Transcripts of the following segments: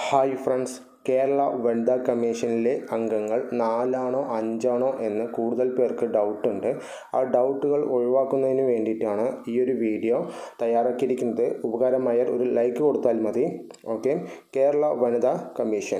hi friends Kerala വനിതാ കമ്മീഷനിലെ അംഗങ്ങൾ നാലാണോ അഞ്ചാണോ എന്ന് കൂടുതൽ പേർക്ക് ഡൗട്ടുണ്ട് ആ ഡൗട്ടുകൾ ഒഴിവാക്കുന്നതിന് വേണ്ടിയിട്ടാണ് ഈ ഒരു വീഡിയോ തയ്യാറാക്കിയിരിക്കുന്നത് ഉപകാരമായാൽ ഒരു ലൈക്ക് കൊടുത്താൽ മതി ഓക്കെ കേരള വനിതാ കമ്മീഷൻ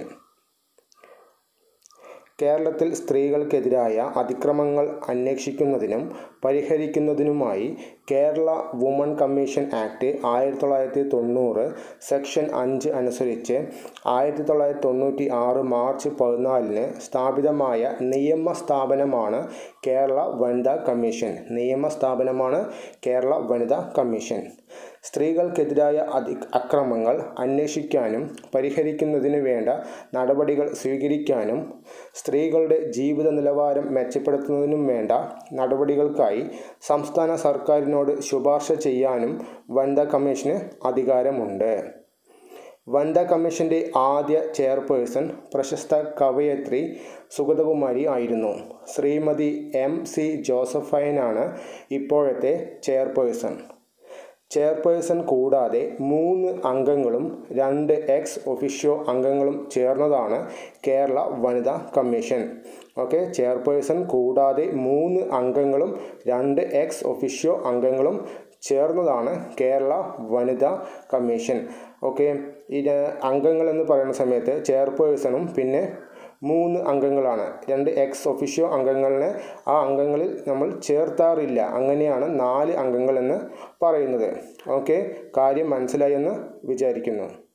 കേരളത്തിൽ സ്ത്രീകൾക്കെതിരായ അതിക്രമങ്ങൾ അന്വേഷിക്കുന്നതിനും പരിഹരിക്കുന്നതിനുമായി കേരള വുമൺ കമ്മീഷൻ ആക്ട് ആയിരത്തി തൊള്ളായിരത്തി തൊണ്ണൂറ് സെക്ഷൻ അഞ്ച് അനുസരിച്ച് ആയിരത്തി തൊള്ളായിരത്തി തൊണ്ണൂറ്റി ആറ് മാർച്ച് പതിനാലിന് സ്ഥാപിതമായ നിയമ സ്ഥാപനമാണ് കേരള വനിതാ കമ്മീഷൻ നിയമ സ്ഥാപനമാണ് കേരള വനിതാ കമ്മീഷൻ സ്ത്രീകൾക്കെതിരായ അതി അക്രമങ്ങൾ അന്വേഷിക്കാനും പരിഹരിക്കുന്നതിന് വേണ്ട നടപടികൾ സ്വീകരിക്കാനും സ്ത്രീകളുടെ ജീവിത നിലവാരം മെച്ചപ്പെടുത്തുന്നതിനും വേണ്ട നടപടികൾക്കായി സംസ്ഥാന സർക്കാരിനോട് ശുപാർശ ചെയ്യാനും വനിതാ കമ്മീഷന് അധികാരമുണ്ട് വനിതാ കമ്മീഷൻ്റെ ആദ്യ ചെയർപേഴ്സൺ പ്രശസ്ത കവയത്രി സുഗതകുമാരി ആയിരുന്നു ശ്രീമതി എം സി ജോസഫൈനാണ് ഇപ്പോഴത്തെ ചെയർപേഴ്സൺ ചെയർപേഴ്സൺ കൂടാതെ മൂന്ന് അംഗങ്ങളും രണ്ട് എക്സ് ഒഫീഷ്യോ അംഗങ്ങളും ചേർന്നതാണ് കേരള വനിതാ കമ്മീഷൻ ഓക്കെ ചെയർപേഴ്സൺ കൂടാതെ മൂന്ന് അംഗങ്ങളും രണ്ട് എക്സ് ഒഫീഷ്യോ അംഗങ്ങളും ചേർന്നതാണ് കേരള വനിതാ കമ്മീഷൻ ഓക്കെ ഇത് അംഗങ്ങൾ എന്ന് പറയുന്ന സമയത്ത് ചെയർപേഴ്സണും പിന്നെ മൂന്ന് അംഗങ്ങളാണ് രണ്ട് എക്സ് ഒഫീഷ്യോ അംഗങ്ങളിനെ ആ അംഗങ്ങളിൽ നമ്മൾ ചേർത്താറില്ല അങ്ങനെയാണ് നാല് അംഗങ്ങൾ എന്ന് പറയുന്നത് ഓക്കെ കാര്യം മനസ്സിലായി എന്ന് വിചാരിക്കുന്നു